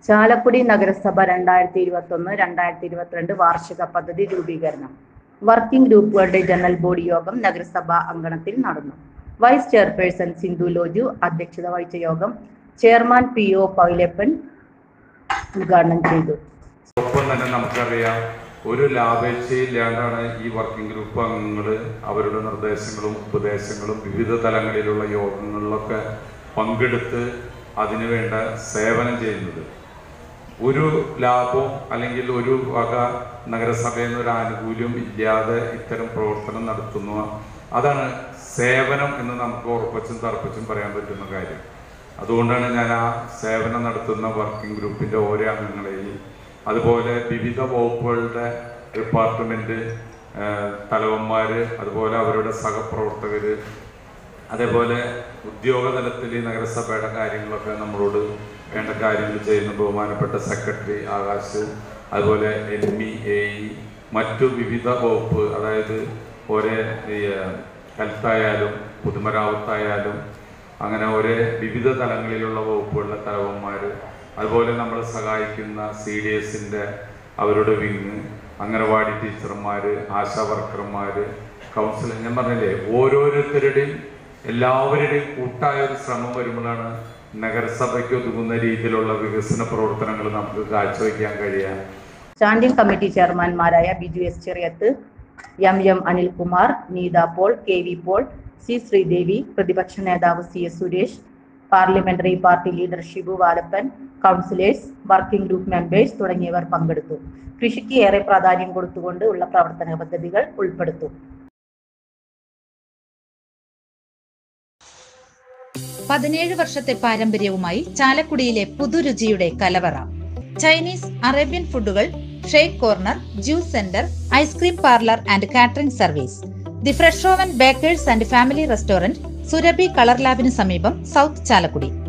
ചാലക്കുടി നഗരസഭ രണ്ടായിരത്തി ഇരുപത്തി ഒന്ന് രണ്ടായിരത്തി ഇരുപത്തിരണ്ട് വാർഷിക പദ്ധതി രൂപീകരണം വർക്കിംഗ് ഗ്രൂപ്പുകളുടെ ജനറൽ ബോഡി യോഗം നഗരസഭ അങ്കണത്തിൽ നടന്നു വൈസ് ചെയർപേഴ്സൺ സിന്ധു ലോജു അധ്യക്ഷത വഹിച്ച യോഗം ചെയർമാൻ പി ഒ പൈലപ്പൻ ഉദ്ഘാടനം ചെയ്തു ഒപ്പം തന്നെ നമുക്കറിയാം ഒരു ലാഭേച്ഛയില്ലാണ്ടാണ് ഈ വർക്കിംഗ് ഗ്രൂപ്പ് അംഗങ്ങൾ അവരുടെ നിർദ്ദേശങ്ങളും ഉപദേശങ്ങളും വിവിധ തലങ്ങളിലുള്ള യോഗങ്ങളിലൊക്കെ പങ്കെടുത്ത് അതിനു വേണ്ട സേവനം ചെയ്യുന്നത് ഒരു ലാഭവും അല്ലെങ്കിൽ ഒരു വക നഗരസഭയിൽ നിന്ന് ഒരു ആനുകൂല്യം ഇല്ലാതെ ഇത്തരം പ്രവർത്തനം നടത്തുന്നു അതാണ് സേവനം എന്ന് നമുക്ക് ഉറപ്പിച്ചും തറപ്പിച്ചും പറയാൻ പറ്റുന്ന കാര്യം അതുകൊണ്ടാണ് ഞാൻ ആ സേവനം നടത്തുന്ന വർക്കിംഗ് ഗ്രൂപ്പിന്റെ ഓരോ അംഗങ്ങളെയും അതുപോലെ വിവിധ വകുപ്പുകളുടെ ഡിപ്പാർട്ട്മെന്റ് തലവന്മാര് അതുപോലെ അവരുടെ സഹപ്രവർത്തകര് അതേപോലെ ഉദ്യോഗ തലത്തിൽ ഈ നഗരസഭയുടെ കാര്യങ്ങളൊക്കെ നമ്മളോട് വേണ്ട കാര്യങ്ങൾ ചെയ്യുന്ന ബഹുമാനപ്പെട്ട സെക്രട്ടറി ആകാശ് അതുപോലെ എം ഇ എ ഇ മറ്റു വിവിധ വകുപ്പ് അതായത് ഒരേ ഈ ഹെൽത്തായാലും പൊതുമരാമത്തായാലും അങ്ങനെ ഒരേ വിവിധ തലങ്ങളിലുള്ള വകുപ്പുകളിലെ തലവന്മാർ അതുപോലെ നമ്മളെ സഹായിക്കുന്ന സി ഡി എസിൻ്റെ അവരുടെ വിങ് അംഗനവാടി ടീച്ചർമാർ ആശാ വർക്കർമാർ കൗൺസിലർ ഞാൻ പറഞ്ഞില്ലേ ഓരോരുത്തരുടെയും എല്ലാവരുടെയും കൂട്ടായ ഒരു ശ്രമം വരുമ്പോഴാണ് നഗരസഭയ്ക്ക് ഒതുങ്ങുന്ന രീതിയിലുള്ള വികസന പ്രവർത്തനങ്ങൾ നമുക്ക് കാഴ്ചവെക്കാൻ കഴിയുക സ്റ്റാൻഡിംഗ് കമ്മിറ്റി ചെയർമാൻമാരായ Biju S Cheriyath M M Anilkumar Neetha Paul K V Paul C Sreedevi പ്രതിപക്ഷ നേതാവ് C S Suresh parliamentary party leader Shibu Valappan councillors working group members തുടങ്ങിയവർ പങ്കെടുത്തു കൃഷിക്ക് ഏറെ പ്രാധാന്യം കൊടുത്തുകൊണ്ട് ഉള്ള പ്രവർത്തന പദ്ധതികൾ ഉൾപ്പെടുത്തും പതിനേഴ് വർഷത്തെ പാരമ്പര്യവുമായി ചാലക്കുടിയിലെ പുതുരുചിയുടെ കലവറ ചൈനീസ് അറേബ്യൻ ഫുഡുകൾ shake corner juice centre ice cream parlour and catering service the fresh oven bakers and family restaurant Surabhi colour ലാബിന് സമീപം സൗത്ത് ചാലക്കുടി